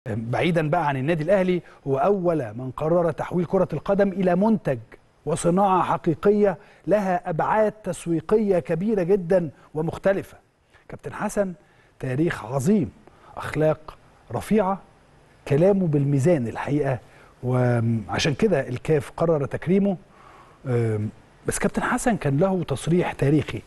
بعيدا بقى عن النادي الاهلي هو اول من قرر تحويل كره القدم الى منتج وصناعه حقيقيه لها ابعاد تسويقيه كبيره جدا ومختلفه كابتن حسن تاريخ عظيم اخلاق رفيعه كلامه بالميزان الحقيقه وعشان كده الكاف قرر تكريمه بس كابتن حسن كان له تصريح تاريخي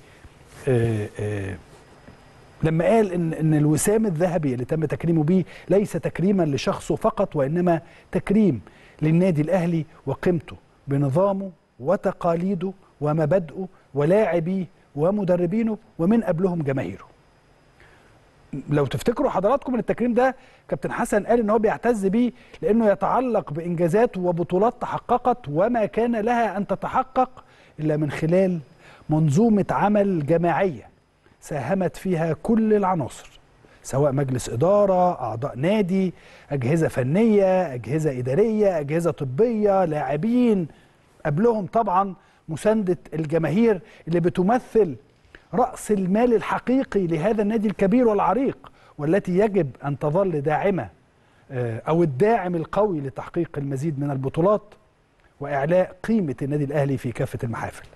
لما قال ان ان الوسام الذهبي اللي تم تكريمه به ليس تكريما لشخصه فقط وانما تكريم للنادي الاهلي وقيمته بنظامه وتقاليده ومبادئه ولاعبيه ومدربينه ومن قبلهم جماهيره. لو تفتكروا حضراتكم ان التكريم ده كابتن حسن قال ان هو بيعتز بيه لانه يتعلق بانجازات وبطولات تحققت وما كان لها ان تتحقق الا من خلال منظومه عمل جماعيه ساهمت فيها كل العناصر سواء مجلس إدارة أعضاء نادي أجهزة فنية أجهزة إدارية أجهزة طبية لاعبين قبلهم طبعا مساندة الجماهير اللي بتمثل رأس المال الحقيقي لهذا النادي الكبير والعريق والتي يجب أن تظل داعمة أو الداعم القوي لتحقيق المزيد من البطولات وإعلاء قيمة النادي الأهلي في كافة المحافل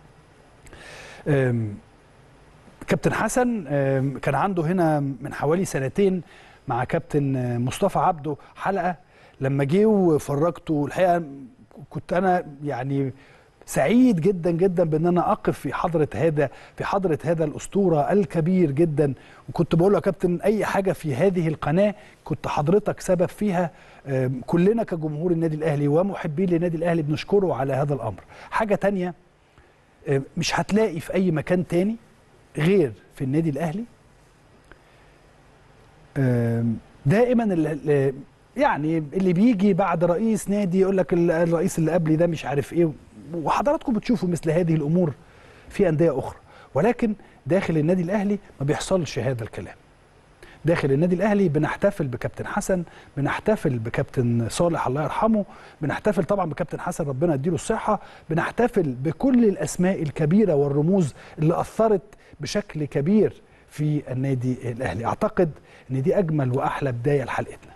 كابتن حسن كان عنده هنا من حوالي سنتين مع كابتن مصطفى عبده حلقه لما جه وفرجته الحقيقه كنت انا يعني سعيد جدا جدا بان انا اقف في حضره هذا في حضره هذا الاسطوره الكبير جدا وكنت بقول له يا كابتن اي حاجه في هذه القناه كنت حضرتك سبب فيها كلنا كجمهور النادي الاهلي ومحبين للنادي الاهلي بنشكره على هذا الامر حاجه تانية مش هتلاقي في اي مكان تاني غير في النادي الاهلي دائما اللي يعني اللي بيجي بعد رئيس نادي يقول لك الرئيس اللي قبلي ده مش عارف ايه وحضراتكم بتشوفوا مثل هذه الامور في انديه اخرى ولكن داخل النادي الاهلي ما بيحصلش هذا الكلام داخل النادي الاهلي بنحتفل بكابتن حسن بنحتفل بكابتن صالح الله يرحمه بنحتفل طبعا بكابتن حسن ربنا يديله الصحه بنحتفل بكل الاسماء الكبيره والرموز اللي اثرت بشكل كبير في النادي الاهلي اعتقد ان دي اجمل واحلى بدايه لحلقتنا